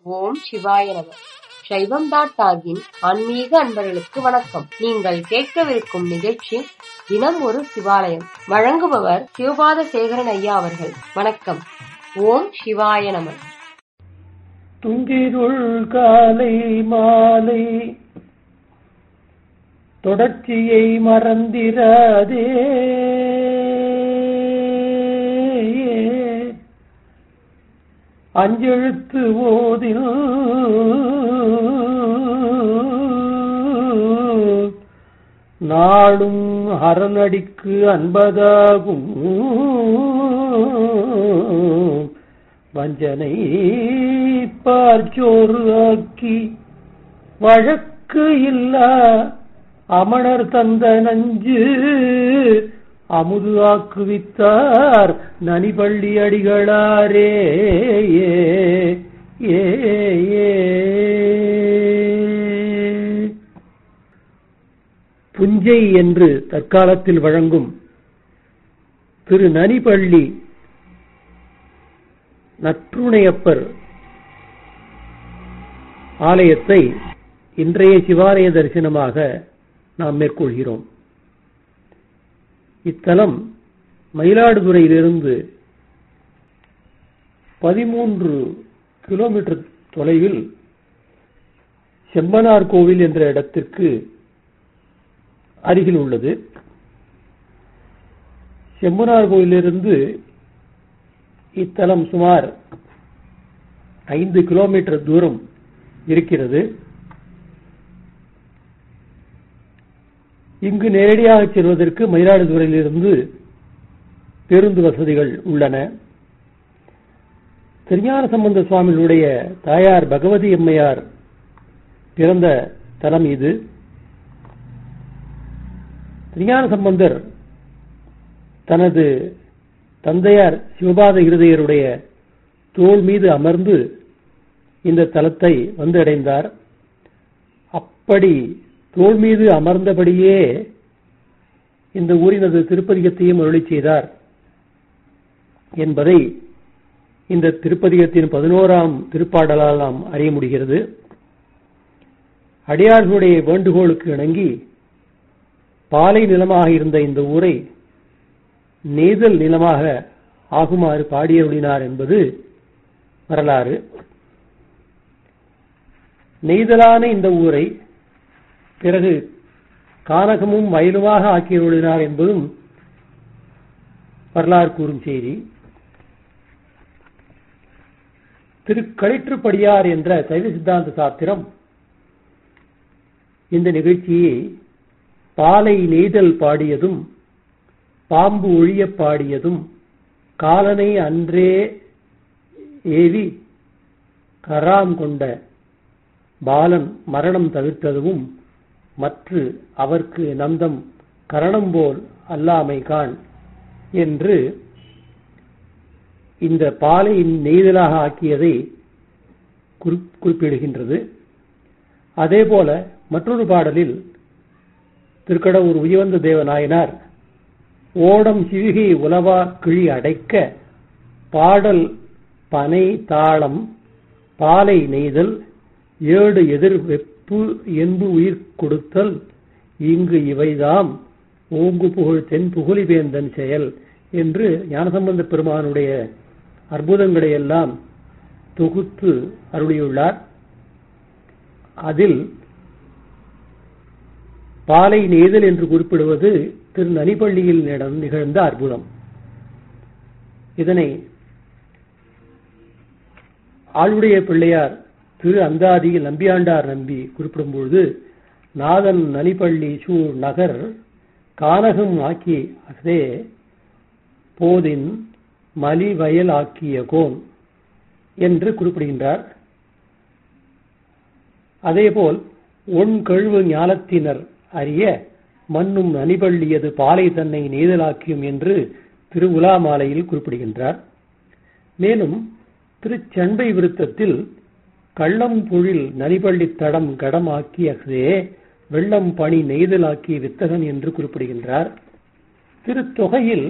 ஓம் சிவாய நம சைவம் டாட் டாகின் ஆன்மீக அன்பர்களுக்கு வணக்கம் நீங்கள் கேட்கவிருக்கும் நிகழ்ச்சி தினம் ஒரு சிவாலயம் வழங்குபவர் சிவபாத சேகரன் ஐயா அவர்கள் வணக்கம் ஓம் சிவாய நம துங்கிருள் காலை மாலை தொடர்ச்சியை மறந்திராதே அஞ்செழுத்து ஓதில் நாளும் அரணடிக்கு அன்பதாகும் வஞ்சனை பார்ச்சோறு ஆக்கி வழக்கு இல்லா அமணர் தந்த நஞ்சு அமுது ஆக்குவித்தார் நனிபள்ளி அடிகளாரே ஏ ஏ ஏ புஞ்சை என்று தற்காலத்தில் வழங்கும் திரு நனிபள்ளி நற்றுணையப்பர் ஆலயத்தை இன்றைய சிவாலய தரிசனமாக நாம் மேற்கொள்கிறோம் இத்தலம் மயிலாடுதுறையிலிருந்து பதிமூன்று கிலோமீட்டர் தொலைவில் செம்பனார் கோவில் என்ற இடத்திற்கு அருகில் உள்ளது செம்பனார் கோயிலிருந்து இத்தலம் சுமார் ஐந்து கிலோமீட்டர் தூரம் இருக்கிறது இங்கு நேரடியாக செல்வதற்கு மயிலாடுதுறையிலிருந்து பேருந்து வசதிகள் உள்ளன திருஞான சம்பந்த சுவாமிகளுடைய தாயார் பகவதி அம்மையார் பிறந்த தலம் இது திருஞான சம்பந்தர் தனது தந்தையார் சிவபாத இருதயருடைய தோல் மீது அமர்ந்து இந்த தலத்தை வந்து அடைந்தார் அப்படி தோல் மீது அமர்ந்தபடியே இந்த ஊரினது திருப்பதிகத்தையும் அருளி செய்தார் என்பதை இந்த திருப்பதிகத்தின் பதினோராம் திருப்பாடலால் நாம் அறிய முடிகிறது அடியார்களுடைய வேண்டுகோளுக்கு இணங்கி பாலை நிலமாக இருந்த இந்த ஊரை நெய்தல் நிலமாக ஆகுமாறு பாடியருளினார் என்பது வரலாறு நெய்தலான இந்த ஊரை பிறகு கானகமும் வயலுமாக ஆக்கியருளினார் என்பதும் வரலாறு கூறும் செய்தி திருக்களிற்றுப்படியார் என்ற சைவ சித்தாந்த சாத்திரம் இந்த நிகழ்ச்சியை பாலை நெய்தல் பாடியதும் பாம்பு ஒழிய பாடியதும் காலனை அன்றே ஏவி கராம் கொண்ட பாலன் மரணம் தவிர்த்ததும் மற்று அவர்க்கு நந்தம் கரணம் போல் அல்லாமை கான் என்று இந்த பாலை நெய்தலாக ஆக்கியதை குறிப்பிடுகின்றது அதேபோல மற்றொரு பாடலில் திருக்கடவுர் உயவந்த தேவநாயனார் ஓடம் சிவிகை உலவா கிழி அடைக்க பாடல் பனை தாளம் பாலை நெய்தல் ஏடு எதிர் வெப்பு என்பு உயிர் கொடுத்தல் இங்கு இவைதாம் ஓங்கு புகழ் தென் புகழிவேந்தன் செயல் என்று ஞானசம்பந்த பெருமானுடைய அற்புதங்களை எல்லாம் தொகுத்து அருளியுள்ளார் அதில் பாலை நெய்தல் என்று குறிப்பிடுவது திரு நனிப்பள்ளியில் நிகழ்ந்த அற்புதம் இதனை ஆளுடைய பிள்ளையார் திரு அந்தாதியில் நம்பியாண்டார் நம்பி குறிப்பிடும்பொழுது நாதன் நனிப்பள்ளி சூழ் நகர் கானகம் ஆக்கி அதே போதின் மலி வயல் ஆக்கிய கோன் என்று குறிப்பிடுகின்றார் அதேபோல் ஒன் கழுவு ஞானத்தினர் அறிய மண்ணும் நனிபள்ளியது பாலை தன்னை நெய்தலாக்கியும் என்று திரு உலாமாலையில் குறிப்பிடுகின்றார் மேலும் திருச்சண்பை விருத்தத்தில் கள்ளம் பொழில் நனிபள்ளி தடம் கடமாக்கியதே வெள்ளம் பணி நெய்தலாக்கி வித்தகன் என்று குறிப்பிடுகின்றார் திருத்தொகையில்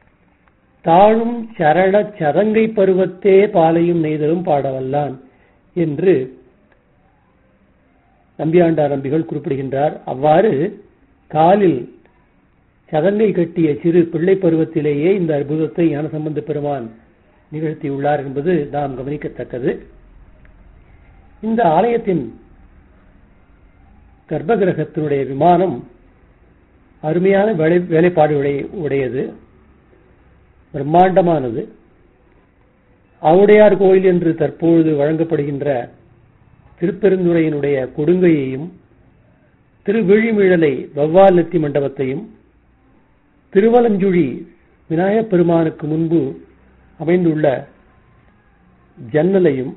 தாழும் சரள சதங்கை பருவத்தே பாலையும் நெய்தலும் பாடவல்லான் என்று நம்பியாண்டார் நம்பிகள் குறிப்பிடுகின்றார் அவ்வாறு காலில் சதங்கை கட்டிய சிறு பிள்ளை பருவத்திலேயே இந்த அற்புதத்தை ஞானசம்பந்த பெருமான் நிகழ்த்தியுள்ளார் என்பது நாம் கவனிக்கத்தக்கது இந்த ஆலயத்தின் கர்ப்பகிரகத்தினுடைய விமானம் அருமையான வேலை வேலைப்பாடு உடையது பிரம்மாண்டமானது ஆவுடையார் கோயில் என்று தற்பொழுது வழங்கப்படுகின்ற திருப்பெருந்துறையினுடைய கொடுங்கையையும் திருவிழிமிழலை வவ்வால் நெத்தி மண்டபத்தையும் திருவலஞ்சுழி விநாயகப் பெருமானுக்கு முன்பு அமைந்துள்ள ஜன்னலையும்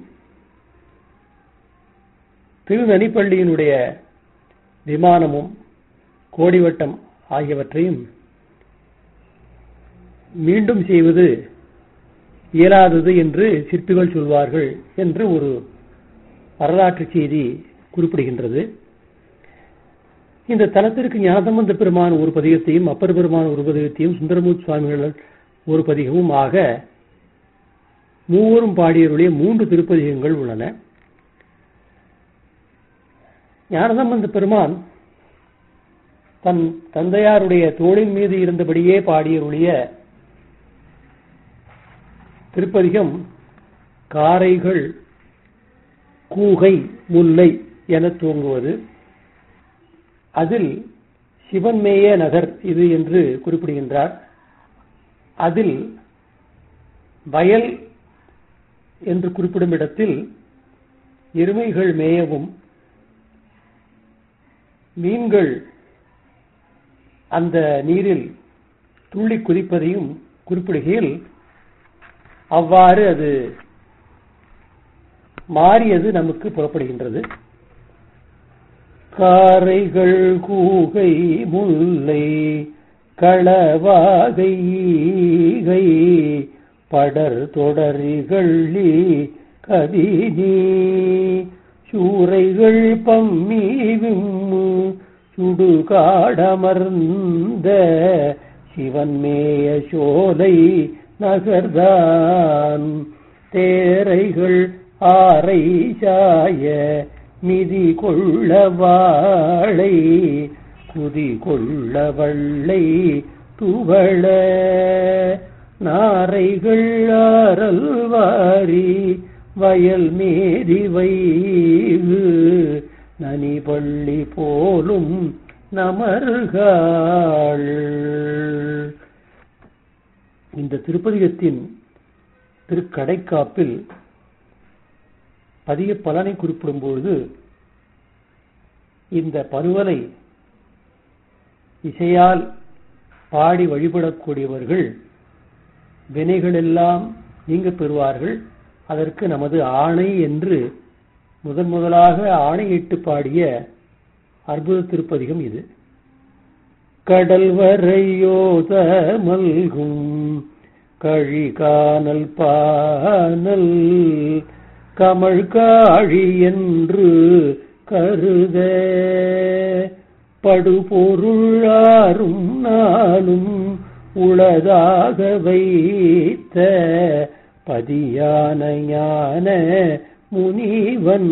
திருநனிப்பள்ளியினுடைய விமானமும் கோடிவட்டம் ஆகியவற்றையும் மீண்டும் செய்வது இயலாதது என்று சிற்பிகள் சொல்வார்கள் என்று ஒரு வரலாற்று செய்தி குறிப்பிடுகின்றது இந்த தலத்திற்கு ஞானசம்பந்த பெருமான் ஒரு பதிகத்தையும் அப்பர் பெருமான் ஒரு பதிகத்தையும் சுந்தரமூர்த்தி சுவாமிகள் ஒரு பதிகமும் ஆக மூவரும் பாடியருடைய மூன்று திருப்பதிகங்கள் உள்ளன ஞானசம்பந்த பெருமான் தன் தந்தையாருடைய தோளின் மீது இருந்தபடியே பாடியருடைய திருப்பதிகம் காரைகள் கூகை முல்லை என துவங்குவது அதில் சிவன்மேய நகர் இது என்று குறிப்பிடுகின்றார் அதில் வயல் என்று குறிப்பிடும் இடத்தில் எருமைகள் மேயவும் மீன்கள் அந்த நீரில் துள்ளி குதிப்பதையும் குறிப்பிடுகையில் அவ்வாறு அது மாறியது நமக்கு புறப்படுகின்றது காரைகள் கூகை முல்லை களவாகை ஈகை படர் தொடரிகள்ளி கதினி சூறைகள் பம்மி விம்மு சுடுகாடமர்ந்த சிவன்மேய சோலை நகர்தான் தேரைகள் ஆரை சாய மிதி கொள்ள வாழை குதி கொள்ள வள்ளை துவள நாரைகள் ஆரல் வாரி வயல் மேதி வைகு நனி பள்ளி போலும் நமர்கள் இந்த திருப்பதிகத்தின் திருக்கடைக்காப்பில் பதிய பலனை குறிப்பிடும் பொழுது இந்த பருவலை இசையால் பாடி வழிபடக்கூடியவர்கள் வினைகள் எல்லாம் நீங்க பெறுவார்கள் அதற்கு நமது ஆணை என்று முதன் முதலாக ஆணையிட்டு பாடிய அற்புத திருப்பதிகம் இது கடல் வரையோத மல்கும் கழி காணல் பானல் கமழ் காழி என்று கருத படுபொருளாரும் நாளும் உளதாக வைத்த பதியான ஞான முனிவன்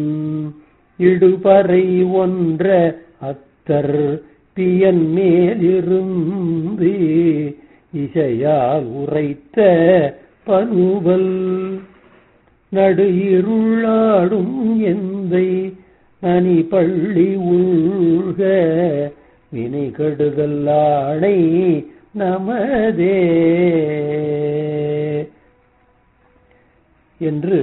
இடுபறை ஒன்ற அத்தர் பியன் மேலிருந்து இசையால் உரைத்த பனுவல் நடு இருளாடும் எந்தை அணி பள்ளி உள்க வினை கெடுதல் ஆணை நமதே என்று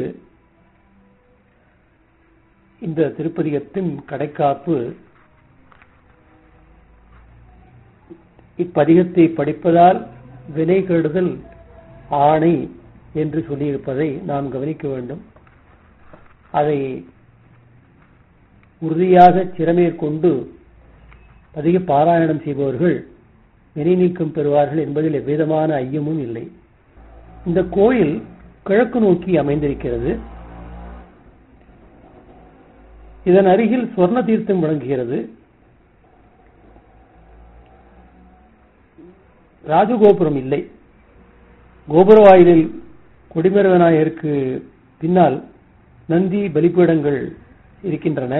இந்த திருப்பதிகத்தின் கடைக்காப்பு இப்பதிகத்தை படிப்பதால் வினை கெடுதல் ஆணை என்று சொல்லியிருப்பதை நாம் கவனிக்க வேண்டும் அதை உறுதியாக சிறமேற்கொண்டு அதிக பாராயணம் செய்பவர்கள் வினை நீக்கம் பெறுவார்கள் என்பதில் எவ்விதமான ஐயமும் இல்லை இந்த கோயில் கிழக்கு நோக்கி அமைந்திருக்கிறது இதன் அருகில் சொர்ண தீர்த்தம் விளங்குகிறது ராஜகோபுரம் இல்லை கோபுர வாயிலில் கொடிமர விநாயகருக்கு பின்னால் நந்தி பலிபீடங்கள் இருக்கின்றன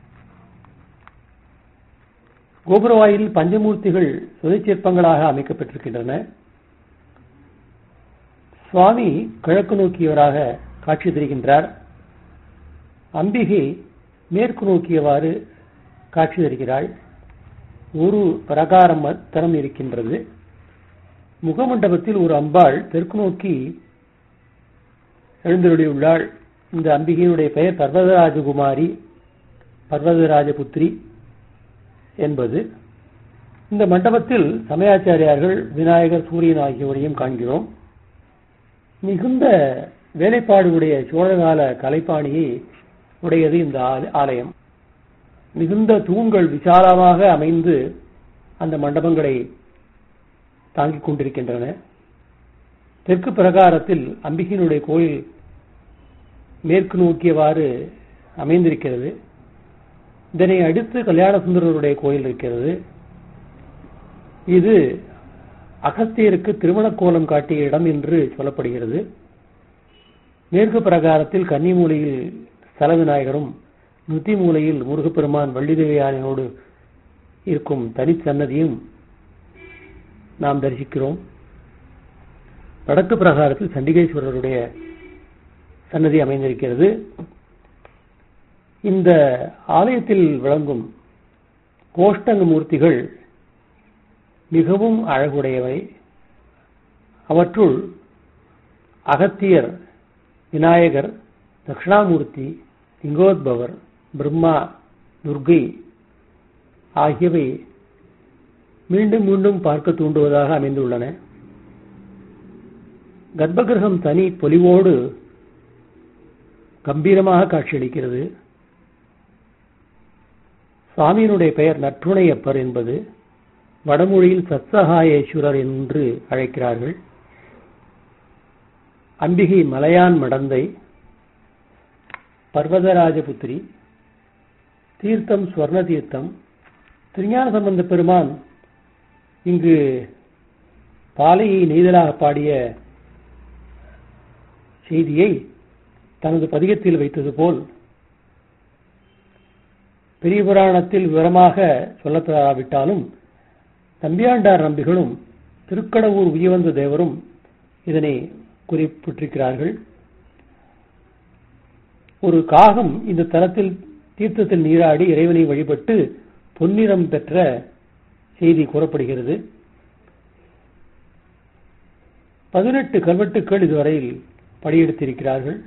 கோபுரவாயில் பஞ்சமூர்த்திகள் சுதை சிற்பங்களாக அமைக்கப்பட்டிருக்கின்றன சுவாமி கிழக்கு நோக்கியவராக காட்சி தருகின்றார் அம்பிகை மேற்கு நோக்கியவாறு காட்சி தருகிறாள் ஒரு பிரகாரம் தரம் இருக்கின்றது முகமண்டபத்தில் ஒரு அம்பாள் தெற்கு நோக்கி எழுந்தருளியுள்ளாள் இந்த அம்பிகையினுடைய பெயர் பர்வதராஜகுமாரி பர்வதராஜபுத்திரி என்பது இந்த மண்டபத்தில் சமயாச்சாரியார்கள் விநாயகர் சூரியன் ஆகியோரையும் காண்கிறோம் மிகுந்த வேலைப்பாடுடைய சோழகால கலைப்பாணியை உடையது இந்த ஆலயம் மிகுந்த தூண்கள் விசாலமாக அமைந்து அந்த மண்டபங்களை தாங்கிக் கொண்டிருக்கின்றன தெற்கு பிரகாரத்தில் அம்பிகையினுடைய கோயில் மேற்கு நோக்கியவாறு அமைந்திருக்கிறது இதனை அடுத்து கல்யாண சுந்தரருடைய கோயில் இருக்கிறது இது அகஸ்தியருக்கு திருமண கோலம் காட்டிய இடம் என்று சொல்லப்படுகிறது மேற்கு பிரகாரத்தில் கன்னிமூலையில் ஸ்தல விநாயகரும் நுத்தி மூலையில் முருகப்பெருமான் வள்ளிதேவியானோடு இருக்கும் தனிச்சன்னதியும் நாம் தரிசிக்கிறோம் வடக்கு பிரகாரத்தில் சண்டிகேஸ்வரருடைய சன்னதி அமைந்திருக்கிறது இந்த ஆலயத்தில் விளங்கும் கோஷ்டங்க மூர்த்திகள் மிகவும் அழகுடையவை அவற்றுள் அகத்தியர் விநாயகர் தட்சிணாமூர்த்தி லிங்கோத்பவர் பிரம்மா துர்கை ஆகியவை மீண்டும் மீண்டும் பார்க்க தூண்டுவதாக அமைந்துள்ளன கர்ப்பகிரகம் தனி பொலிவோடு கம்பீரமாக காட்சியளிக்கிறது சுவாமியினுடைய பெயர் நற்றுணையப்பர் என்பது வடமொழியில் சத்சகாயேஸ்வரர் என்று அழைக்கிறார்கள் அம்பிகை மலையான் மடந்தை பர்வதராஜபுத்திரி தீர்த்தம் ஸ்வர்ண தீர்த்தம் திருஞான சம்பந்த பெருமான் இங்கு பாலையை நெய்தலாக பாடிய செய்தியை தனது பதிகத்தில் வைத்தது போல் பெரிய புராணத்தில் விவரமாக சொல்லப்படாவிட்டாலும் தம்பியாண்டார் நம்பிகளும் திருக்கடவுர் உயவந்த தேவரும் இதனை குறிப்பிட்டிருக்கிறார்கள் ஒரு காகம் இந்த தலத்தில் தீர்த்தத்தில் நீராடி இறைவனை வழிபட்டு பொன்னிறம் பெற்ற செய்தி கூறப்படுகிறது பதினெட்டு கல்வெட்டுக்கள் இதுவரையில் படியெடுத்திருக்கிறார்கள்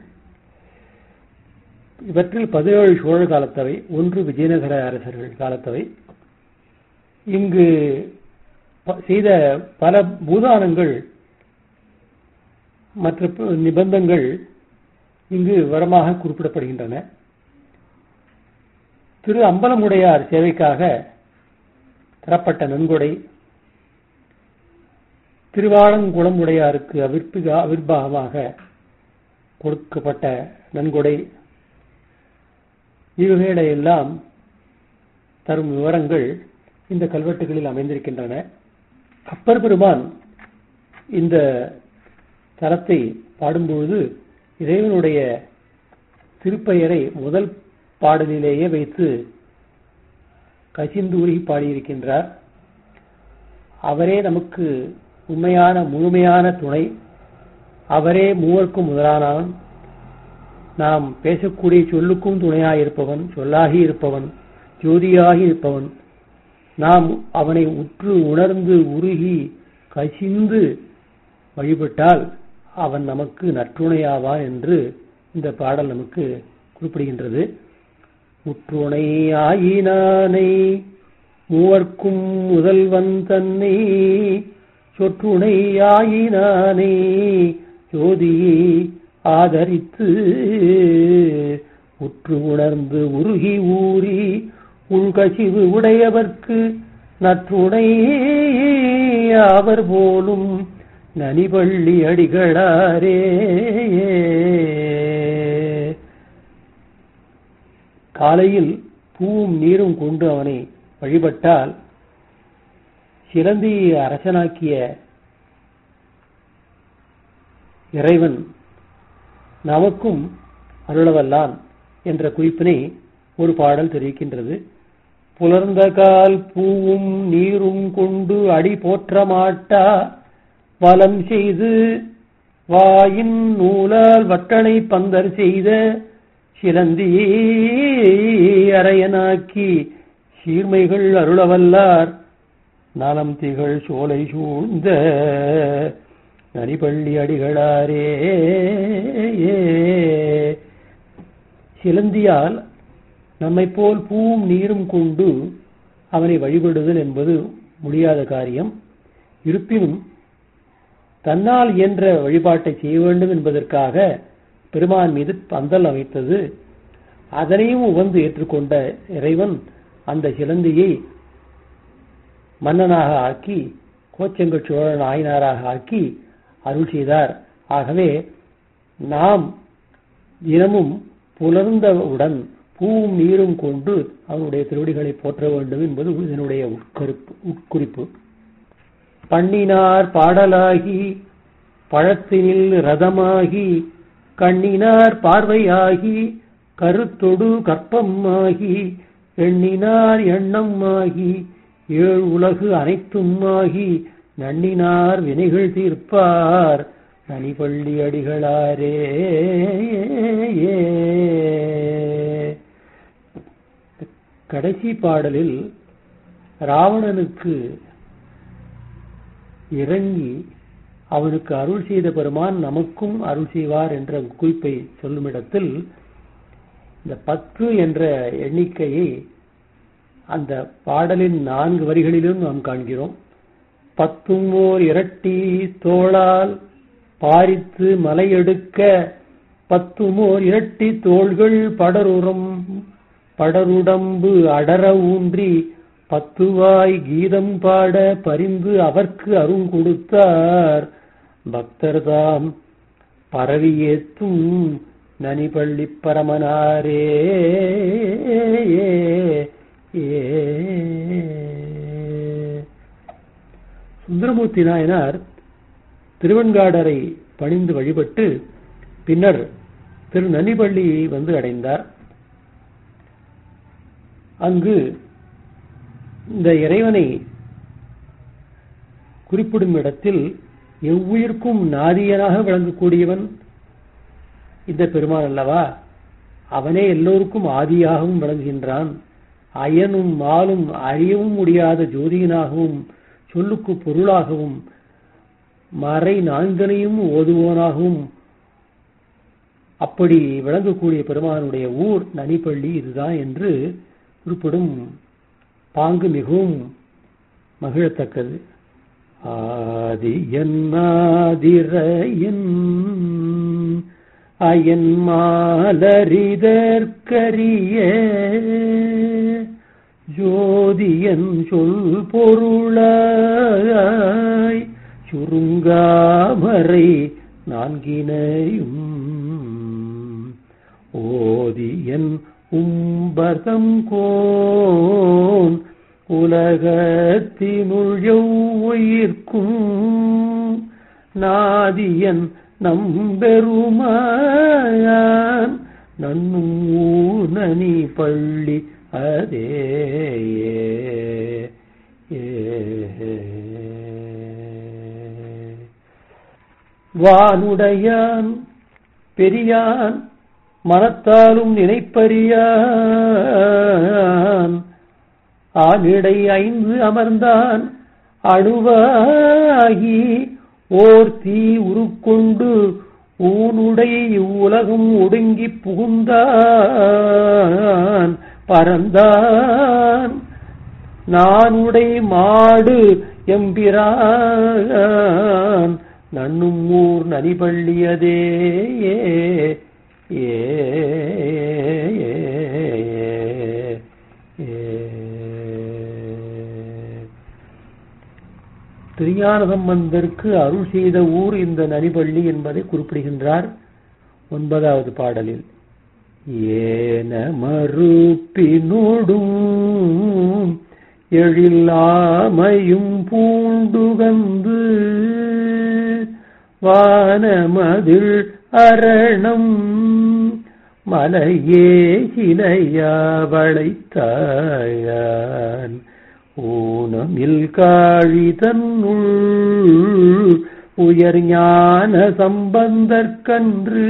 இவற்றில் பதினேழு சோழர் காலத்தவை ஒன்று விஜயநகர அரசர்கள் காலத்தவை இங்கு செய்த பல பூதானங்கள் மற்ற நிபந்தங்கள் இங்கு விவரமாக குறிப்பிடப்படுகின்றன திரு அம்பலமுடையார் சேவைக்காக தரப்பட்ட நன்கொடை திருவாளங்குளம் உடையாருக்கு அவிர்பிகா அவிர்வாகமாக கொடுக்கப்பட்ட நன்கொடை இவைகளை எல்லாம் தரும் விவரங்கள் இந்த கல்வெட்டுகளில் அமைந்திருக்கின்றன அப்பர் பெருமான் இந்த தலத்தை பாடும்பொழுது இறைவனுடைய திருப்பெயரை முதல் பாடலிலேயே வைத்து கசிந்தூரி பாடியிருக்கின்றார் அவரே நமக்கு உண்மையான முழுமையான துணை அவரே மூவர்க்கும் முதலானவன் நாம் பேசக்கூடிய சொல்லுக்கும் துணையாயிருப்பவன் சொல்லாகி இருப்பவன் ஜோதியாகி இருப்பவன் நாம் அவனை உற்று உணர்ந்து உருகி கசிந்து வழிபட்டால் அவன் நமக்கு நற்றுணையாவான் என்று இந்த பாடல் நமக்கு குறிப்பிடுகின்றது உற்றுணையாயினானை மூவர்க்கும் முதல்வன் தன்னை சொற்றுணையாயினானே ஜோதியை ஆதரித்து உற்று உணர்ந்து உருகி ஊறி உள்கசிவு உடையவர்க்கு நற்றுணை அவர் போலும் நனிபள்ளி அடிகளாரே காலையில் பூவும் நீரும் கொண்டு அவனை வழிபட்டால் சிலந்தியை அரசனாக்கிய இறைவன் நமக்கும் அருளவல்லான் என்ற குறிப்பினை ஒரு பாடல் தெரிவிக்கின்றது புலர்ந்த கால் பூவும் நீரும் கொண்டு அடி போற்ற மாட்டா வலம் செய்து வாயின் நூலால் வட்டனை பந்தர் செய்த சிலந்தி அரையனாக்கி சீர்மைகள் அருளவல்லார் நலம் திகழ் சோலை சூழ்ந்த நரிபள்ளி அடிகளாரே சிலந்தியால் நம்மை போல் பூவும் நீரும் கொண்டு அவனை வழிபடுதல் என்பது முடியாத காரியம் இருப்பினும் தன்னால் இயன்ற வழிபாட்டை செய்ய வேண்டும் என்பதற்காக பெருமான் மீது பந்தல் அமைத்தது அதனையும் உகந்து ஏற்றுக்கொண்ட இறைவன் அந்த சிலந்தியை மன்னனாக ஆக்கி கோச்செங்கல் சோழன் ஆயினாராக ஆக்கி அருள் செய்தார் ஆகவே நாம் தினமும் புலர்ந்தவுடன் பூவும் நீரும் கொண்டு அவனுடைய திருவடிகளை போற்ற வேண்டும் என்பது இதனுடைய உட்கருப்பு உட்குறிப்பு பண்ணினார் பாடலாகி பழத்தினில் ரதமாகி கண்ணினார் பார்வையாகி கருத்தொடு கற்பமாகி எண்ணினார் எண்ணமாகி ஏழு உலகு அனைத்துமாகி நன்னினார் வினைகள் தீர்ப்பார் நனிபள்ளி அடிகளாரே கடைசி பாடலில் ராவணனுக்கு இறங்கி அவனுக்கு அருள் செய்த பெருமான் நமக்கும் அருள் செய்வார் என்ற குறிப்பை சொல்லும் இடத்தில் இந்த பத்து என்ற எண்ணிக்கையை அந்த பாடலின் நான்கு வரிகளிலும் நாம் காண்கிறோம் பத்தும் ஓர் இரட்டி தோளால் பாரித்து மலையெடுக்க பத்துமோர் இரட்டி தோள்கள் படருரம் படருடம்பு அடர ஊன்றி பத்துவாய் கீதம் பாட பரிந்து அவர்க்கு அருங் கொடுத்தார் பக்தர்தாம் பரவி ஏத்தும் நனிபள்ளி பரமனாரே சுந்தரமூர்த்தி நாயனார் திருவெண்காடரை பணிந்து வழிபட்டு பின்னர் திரு நனிபள்ளியை வந்து அடைந்தார் அங்கு இந்த இறைவனை குறிப்பிடும் இடத்தில் எவ்வுயிர்க்கும் நாதியனாக விளங்கக்கூடியவன் இந்த பெருமான் அல்லவா அவனே எல்லோருக்கும் ஆதியாகவும் விளங்குகின்றான் அயனும் மாலும் அறியவும் முடியாத ஜோதியனாகவும் சொல்லுக்கு பொருளாகவும் மறை நான்கனையும் ஓதுவோனாகவும் அப்படி விளங்கக்கூடிய பெருமானுடைய ஊர் நனிப்பள்ளி இதுதான் என்று குறிப்பிடும் பாங்கு மிகவும் மகிழத்தக்கது ஆதி என்னாதிரையன் அயன் மாலரிதற்கரிய ஜோதியன் சொல் பொருளாய் சுருங்காமரை நான்கினையும் ஓதியன் உம்பதம் கோன் உலகத்தினுள் உயிர்க்கும் நாதியன் நம்பெருமான் நன்னும் ஊனனி பள்ளி அதே வானுடையான் பெரியான் மனத்தாலும் நினைப்பறியான் ஆனிடை ஐந்து அமர்ந்தான் அணுவாகி ஓர் தீ உருக்கொண்டு ஊனுடை இவ்வுலகம் ஒடுங்கி புகுந்தான் பறந்தான் நானுடை மாடு எம்பிரான் நன்னும் ஊர் நனிபள்ளியதே ஏ ஏ திருஞான சம்பந்தருக்கு அருள் செய்த ஊர் இந்த நனிபள்ளி என்பதை குறிப்பிடுகின்றார் ஒன்பதாவது பாடலில் ஏன மறுப்பினோடும் எழில்லாமையும் பூண்டுகந்து வானமதில் அரணம் மலையே சிலையா வளைத்தாயான் ஊனமில் காழி தன்னுள் உயர் ஞான சம்பந்தற்கன்று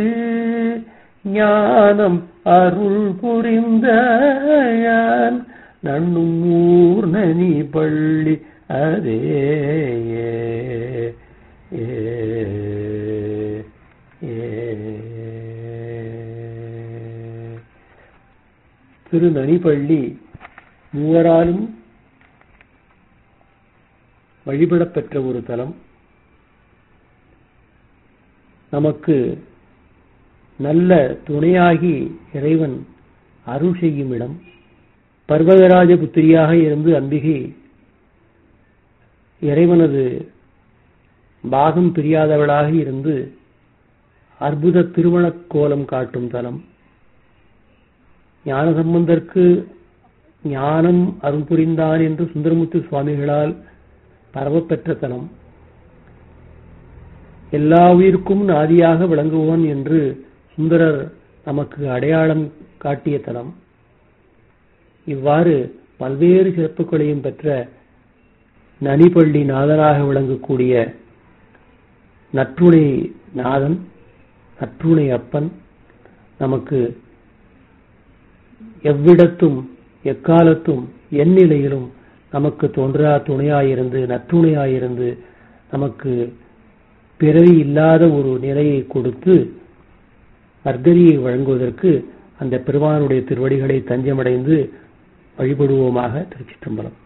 ஞானம் அருள் புரிந்தாயான் நண்ணும் ஊர் நனி பள்ளி அதே ஏ, ஏ, ஏ. திருநனிப்பள்ளி மூவராலும் வழிபடப்பெற்ற ஒரு தலம் நமக்கு நல்ல துணையாகி இறைவன் அருள் செய்யும் இடம் பர்வதராஜ புத்திரியாக இருந்து அம்பிகை இறைவனது பாகம் பிரியாதவளாக இருந்து அற்புத திருமணக் கோலம் காட்டும் தலம் ஞானசம்பந்தற்கு ஞானம் அருள் புரிந்தான் என்று சுந்தரமுத்து சுவாமிகளால் பரவப்பெற்ற தலம் எல்லா உயிருக்கும் நாதியாக விளங்குவான் என்று சுந்தரர் நமக்கு அடையாளம் காட்டிய தலம் இவ்வாறு பல்வேறு சிறப்புகளையும் பெற்ற நனிப்பள்ளி நாதனாக விளங்கக்கூடிய நற்றுணை நாதன் நற்றுணை அப்பன் நமக்கு எவ்விடத்தும் எக்காலத்தும் எந்நிலையிலும் நமக்கு தோன்றா துணையாயிருந்து நற்றுணையாயிருந்து நமக்கு பிறவி இல்லாத ஒரு நிலையை கொடுத்து அர்த்தரியை வழங்குவதற்கு அந்த பெருமானுடைய திருவடிகளை தஞ்சமடைந்து வழிபடுவோமாக திருச்சிற்றம்பலம்